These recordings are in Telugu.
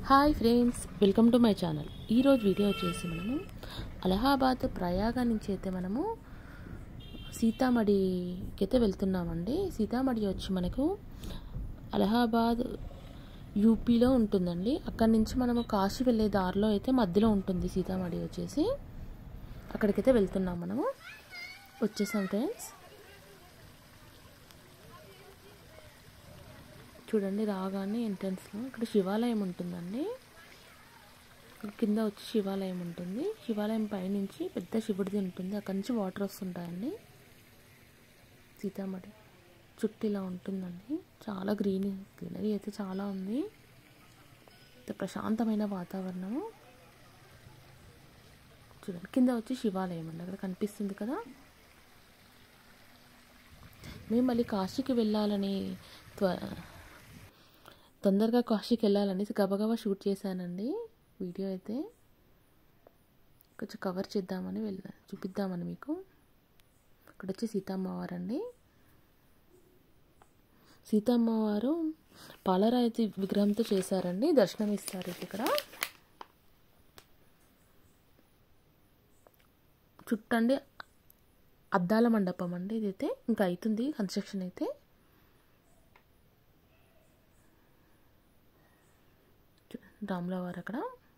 hi friends welcome to my channel ఈరోజు వీడియో వచ్చేసి మనము అలహాబాద్ ప్రయాగ నుంచి అయితే మనము సీతామఢికి అయితే వెళ్తున్నామండి సీతామఢి వచ్చి మనకు అలహాబాద్ యూపీలో ఉంటుందండి అక్కడి నుంచి మనము కాశీ వెళ్ళే దారిలో అయితే మధ్యలో ఉంటుంది సీతామఢి వచ్చేసి అక్కడికైతే వెళ్తున్నాం మనము వచ్చేసాం ఫ్రెండ్స్ చూడండి రాగానే ఎంట్రన్స్లో ఇక్కడ శివాలయం ఉంటుందండి కింద వచ్చి శివాలయం ఉంటుంది శివాలయం పైనుంచి పెద్ద శివుడిది ఉంటుంది అక్కడి నుంచి వాటర్ వస్తుంటాయండి సీతామఢి చుట్టూ ఇలా ఉంటుందండి చాలా గ్రీన్ గ్రీనరీ అయితే చాలా ఉంది ప్రశాంతమైన వాతావరణము చూడండి కింద వచ్చి శివాలయం అండి అక్కడ కనిపిస్తుంది కదా మేము మళ్ళీ కాశీకి వెళ్ళాలని త్వ తొందరగా కాశీకి వెళ్ళాలని గబగబా షూట్ చేశానండి వీడియో అయితే కొంచెం కవర్ చేద్దామని వెళ్ళా చూపిద్దామని మీకు ఇక్కడ వచ్చి సీతమ్మవారు అండి సీతమ్మవారు పాలరాతి విగ్రహంతో చేశారండి దర్శనం ఇస్తారు ఇక్కడ చుట్టండి అద్దాల మండపం అండి ఇదైతే ఇంకా అవుతుంది కన్స్ట్రక్షన్ అయితే రాములవారు అక్కడ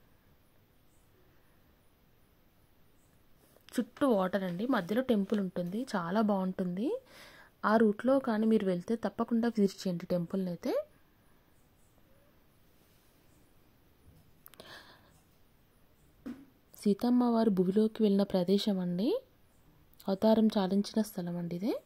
చుట్టూ వాటర్ అండి మధ్యలో టెంపుల్ ఉంటుంది చాలా బాగుంటుంది ఆ రూట్లో కానీ మీరు వెళ్తే తప్పకుండా విజిట్ చేయండి టెంపుల్ని అయితే సీతమ్మ వారు భూమిలోకి వెళ్ళిన ప్రదేశం అండి అవతారం చాలించిన స్థలం అండి ఇదే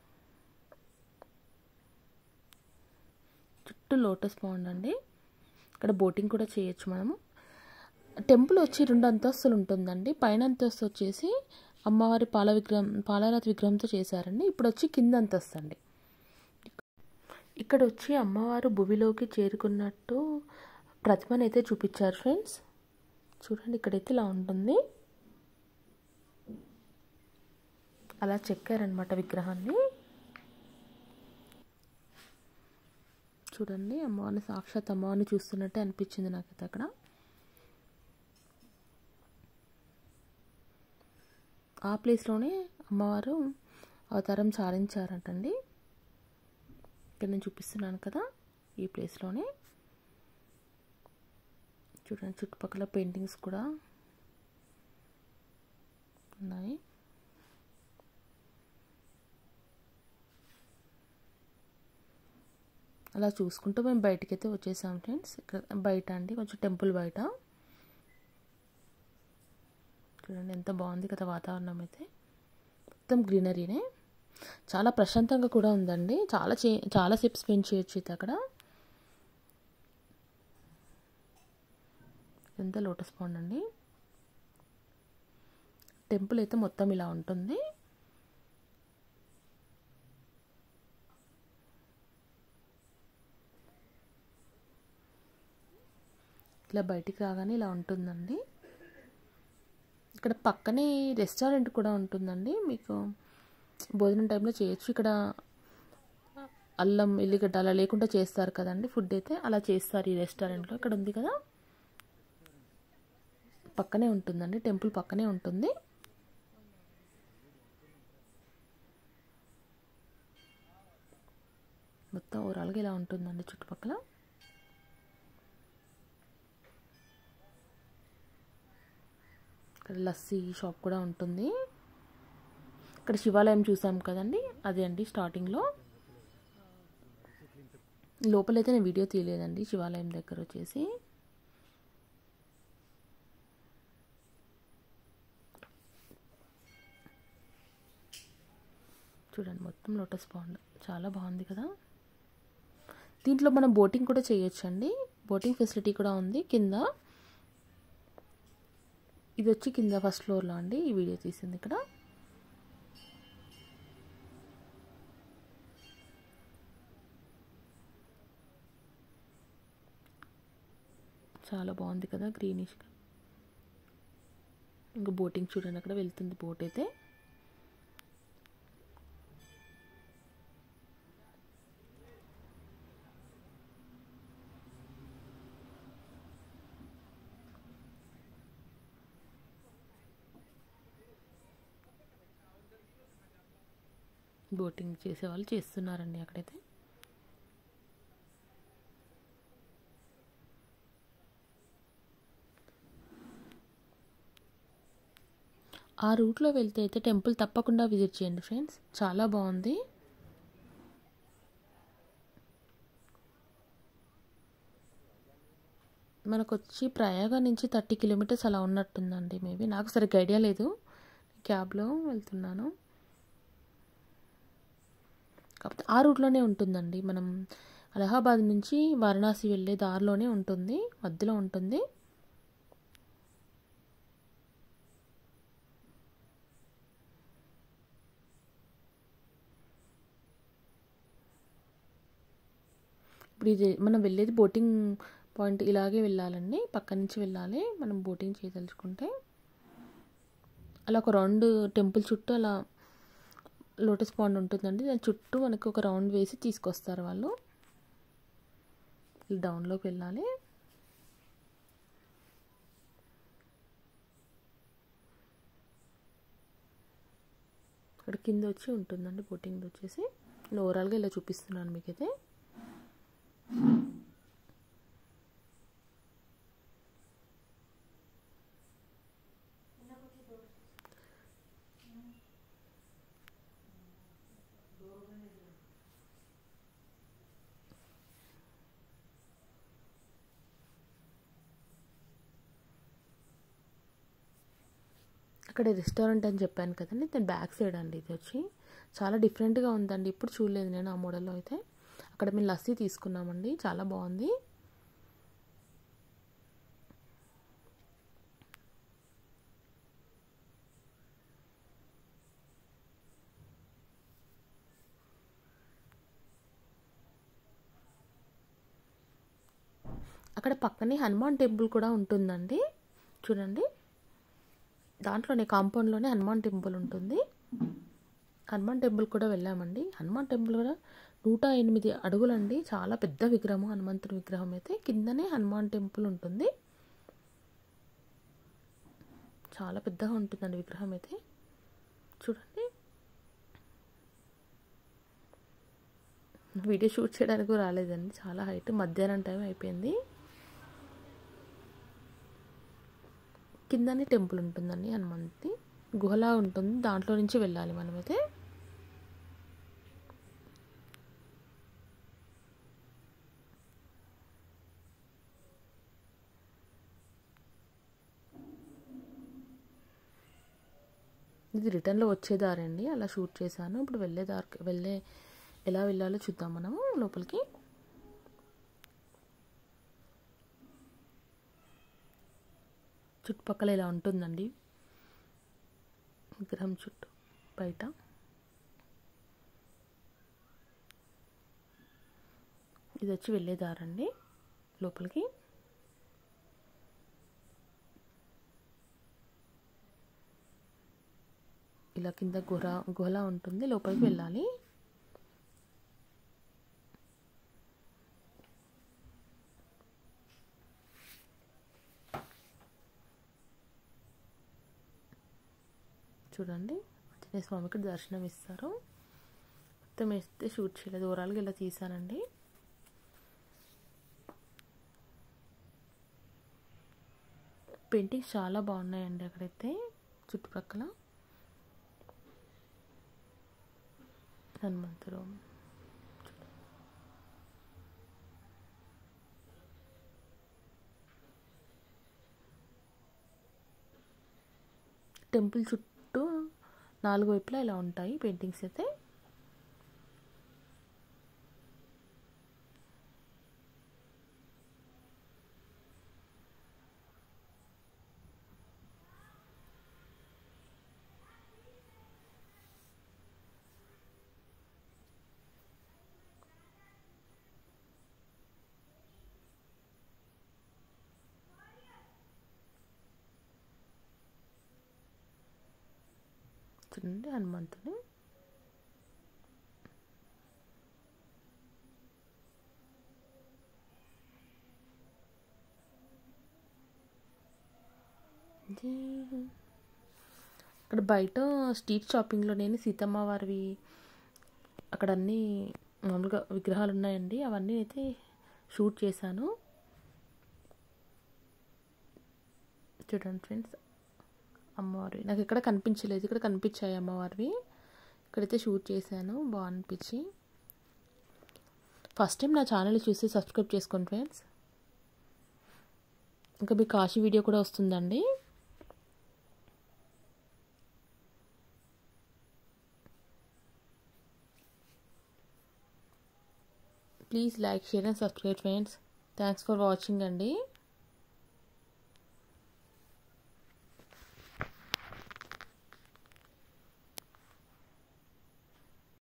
చుట్టూ లోటస్ పాండ్ అండి ఇక్కడ బోటింగ్ కూడా చేయొచ్చు మనము టెంపుల్ వచ్చి రెండు అంతస్తులు ఉంటుందండి పైన అంతస్తు వచ్చేసి అమ్మవారి పాల విగ్రహం పాలరాతి విగ్రహంతో చేశారండి ఇప్పుడు వచ్చి కింద అంతస్తు అండి ఇక్కడ వచ్చి అమ్మవారు భూమిలోకి చేరుకున్నట్టు ప్రతిమను అయితే చూపించారు ఫ్రెండ్స్ చూడండి ఇక్కడైతే ఇలా ఉంటుంది అలా చెక్కారనమాట విగ్రహాన్ని చూడండి అమ్మవారిని సాక్షాత్ అమ్మవారిని చూస్తున్నట్టే అనిపించింది నాకైతే అక్కడ ఆ ప్లేస్లోనే అమ్మవారు అవతారం చాలించారంటండి ఇక్కడ నేను చూపిస్తున్నాను కదా ఈ ప్లేస్లోనే చూడండి చుట్టుపక్కల పెయింటింగ్స్ కూడా ఉన్నాయి అలా చూసుకుంటూ మేము బయటికి అయితే వచ్చేసాం ఫ్రెండ్స్ ఇక్కడ బయట అండి కొంచెం టెంపుల్ బయట చూడండి ఎంత బాగుంది కదా వాతావరణం అయితే మొత్తం గ్రీనరీనే చాలా ప్రశాంతంగా కూడా ఉందండి చాలా చే చాలాసేపు స్పెండ్ చేయొచ్చు అయితే అక్కడ ఎంత లోటస్ పాండ్ అండి టెంపుల్ అయితే మొత్తం ఇలా ఉంటుంది ఇట్లా బయటికి రాగానే ఇలా ఉంటుందండి ఇక్కడ పక్కనే రెస్టారెంట్ కూడా ఉంటుందండి మీకు భోజనం టైంలో చేయొచ్చు ఇక్కడ అల్లం ఎల్లిగడ్డ అలా లేకుండా చేస్తారు కదండి ఫుడ్ అయితే అలా చేస్తారు ఈ రెస్టారెంట్లో ఇక్కడ ఉంది కదా పక్కనే ఉంటుందండి టెంపుల్ పక్కనే ఉంటుంది మొత్తం ఓవరాల్గా ఇలా ఉంటుందండి చుట్టుపక్కల ఇక్కడ లస్సీ షాప్ కూడా ఉంటుంది ఇక్కడ శివాలయం చూసాం కదండి అదే అండి స్టార్టింగ్లో లోపలైతే నేను వీడియో తీయలేదండి శివాలయం దగ్గర వచ్చేసి చూడండి మొత్తం లోటస్ పాండ్ చాలా బాగుంది కదా దీంట్లో మనం బోటింగ్ కూడా చేయొచ్చండి బోటింగ్ ఫెసిలిటీ కూడా ఉంది కింద ఇది వచ్చి కింద ఫస్ట్ ఫ్లోర్లో అండి ఈ వీడియో తీసింది ఇక్కడ చాలా బాగుంది కదా గ్రీనిష్ ఇంకా బోటింగ్ చూడండి అక్కడ వెళ్తుంది బోట్ అయితే బోటింగ్ చేసేవాళ్ళు చేస్తున్నారండి అక్కడైతే ఆ రూట్లో వెళ్తే అయితే టెంపుల్ తప్పకుండా విజిట్ చేయండి ఫ్రెండ్స్ చాలా బాగుంది మనకు వచ్చి ప్రయాగ నుంచి థర్టీ కిలోమీటర్స్ అలా ఉన్నట్టుందండి మేబీ నాకు సరిగ్గా ఐడియా లేదు క్యాబ్లో వెళ్తున్నాను కాకపోతే ఆ రూట్లోనే ఉంటుందండి మనం అలహాబాద్ నుంచి వారణాసి వెళ్ళే దారిలోనే ఉంటుంది మధ్యలో ఉంటుంది ఇప్పుడు ఇది మనం వెళ్ళేది బోటింగ్ పాయింట్ ఇలాగే వెళ్ళాలండి పక్క నుంచి వెళ్ళాలి మనం బోటింగ్ చేయదలుచుకుంటే అలా ఒక రౌండ్ టెంపుల్ చుట్టూ అలా లోటస్ పాండ్ ఉంటుందండి దాని చుట్టూ మనకు ఒక రౌండ్ వేసి తీసుకొస్తారు వాళ్ళు డౌన్లోకి వెళ్ళాలి ఇక్కడ కింద వచ్చి ఉంటుందండి బోటింగ్ వచ్చేసి నేను ఓవరాల్గా ఇలా చూపిస్తున్నాను మీకైతే అక్కడ రెస్టారెంట్ అని చెప్పాను కదండి దాని బ్యాక్ సైడ్ అండి ఇది వచ్చి చాలా డిఫరెంట్గా ఉందండి ఇప్పుడు చూడలేదు నేను ఆ మోడల్లో అయితే అక్కడ మేము లస్సీ తీసుకున్నామండి చాలా బాగుంది అక్కడ పక్కనే హనుమాన్ టెంపుల్ కూడా ఉంటుందండి చూడండి దాంట్లోనే కాంపౌండ్లోనే హనుమాన్ టెంపుల్ ఉంటుంది హనుమాన్ టెంపుల్ కూడా వెళ్ళామండి హనుమాన్ టెంపుల్ కూడా నూట ఎనిమిది అడుగులండి చాలా పెద్ద విగ్రహం హనుమంతుడి విగ్రహం అయితే కిందనే హనుమాన్ టెంపుల్ ఉంటుంది చాలా పెద్దగా ఉంటుందండి విగ్రహం అయితే చూడండి వీడియో షూట్ చేయడానికి రాలేదండి చాలా హైట్ మధ్యాహ్నం టైం అయిపోయింది కిందనే టెంపుల్ ఉంటుందండి హనుమంతి గుహలా ఉంటుంది దాంట్లో నుంచి వెళ్ళాలి మనమైతే ఇది రిటర్న్లో వచ్చే దారి అండి అలా షూట్ చేశాను ఇప్పుడు వెళ్ళే దారికి వెళ్ళే ఎలా వెళ్ళాలో చూద్దాం మనము లోపలికి చుట్టుపక్కల ఇలా ఉంటుందండి విగ్రహం చుట్టూ బయట ఇది వచ్చి వెళ్ళేదారండి లోపలికి ఇలా కింద గుహ గుహలా ఉంటుంది లోపలికి వెళ్ళాలి చూడండి ఆంజనేయ స్వామికి దర్శనం ఇస్తారు మొత్తం వేస్తే షూట్ చేయలేదు ఓవరాల్గా ఇలా తీసానండి పెయింటింగ్స్ చాలా బాగున్నాయండి అక్కడైతే చుట్టుపక్కల హనుమంతుడు టెంపుల్ చుట్టూ నాలుగు వైపులా ఇలా ఉంటాయి పెయింటింగ్స్ అయితే చూడండి హనుమంతుడు ఇక్కడ బయట స్ట్రీట్ షాపింగ్లో నేను సీతమ్మ వారివి అక్కడ అన్నీ మామూలుగా విగ్రహాలు ఉన్నాయండి అవన్నీ అయితే షూట్ చేశాను చూడండి ఫ్రెండ్స్ అమ్మవారి నాకు ఎక్కడ కనిపించలేదు ఇక్కడ కనిపించాయి అమ్మవారివి ఇక్కడైతే షూట్ చేశాను బాగా అనిపించి ఫస్ట్ టైం నా ఛానల్ చూసి సబ్స్క్రైబ్ చేసుకోండి ఫ్రెండ్స్ ఇంకా మీ కాశీ వీడియో కూడా వస్తుందండి please like share and subscribe friends thanks for watching అండి